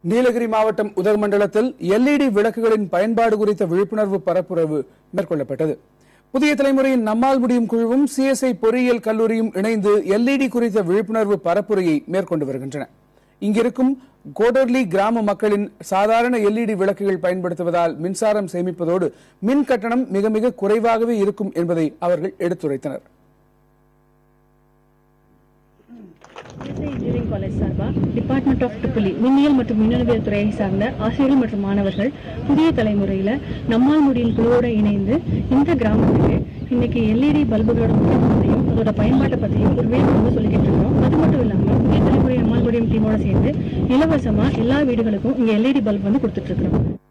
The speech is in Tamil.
நீலகிரி மாவட்டம் உதகமண்டலத்தில் எல்இடி விளக்குகளின் பயன்பாடு குறித்த விழிப்புணர்வு பரப்புரைவு மேற்கொள்ளப்பட்டது புதிய தலைமுறையின் நம்மால் முடியும் குழுவும் சிஎஸ்ஐ பொறியியல் கல்லூரியும் இணைந்து எல்இடி குறித்த விழிப்புணர்வு பரப்புரையை மேற்கொண்டு வருகின்றன இங்கிருக்கும் கோடர்லி கிராம மக்களின் சாதாரண எல்இடி விளக்குகள் பயன்படுத்துவதால் மின்சாரம் சேமிப்பதோடு மின் கட்டணம் மிக மிக குறைவாகவே இருக்கும் என்பதை அவர்கள் எடுத்துரைத்தனர் இஎஸ்ஐ இன்ஜினியரிங் காலேஜ் சார்பா டிபார்ட்மெண்ட் ஆஃப் ட்ரிபிளி மின்னியல் மற்றும் மின்னணுவியல் துறையை சார்ந்த ஆசிரியர்கள் மற்றும் மாணவர்கள் புதிய தலைமுறையில நம்மால் முடியும் குழுவோட இணைந்து இந்த கிராமத்துக்கு இன்னைக்கு எல்இடி பல்புகளோட முக்கியத்துவத்தையும் அதோட பயன்பாட்டை பத்தியும் ஒரு விழிப்புணர்வு சொல்லிக்கிட்டு இருக்கோம் அது மட்டும் இல்லாம புதிய தலைமுறை நம்மால் முடியும் டீமோட சேர்ந்து இலவசமா எல்லா வீடுகளுக்கும் இங்க எல்இடி பல்ப் வந்து கொடுத்துட்டு இருக்கிறோம்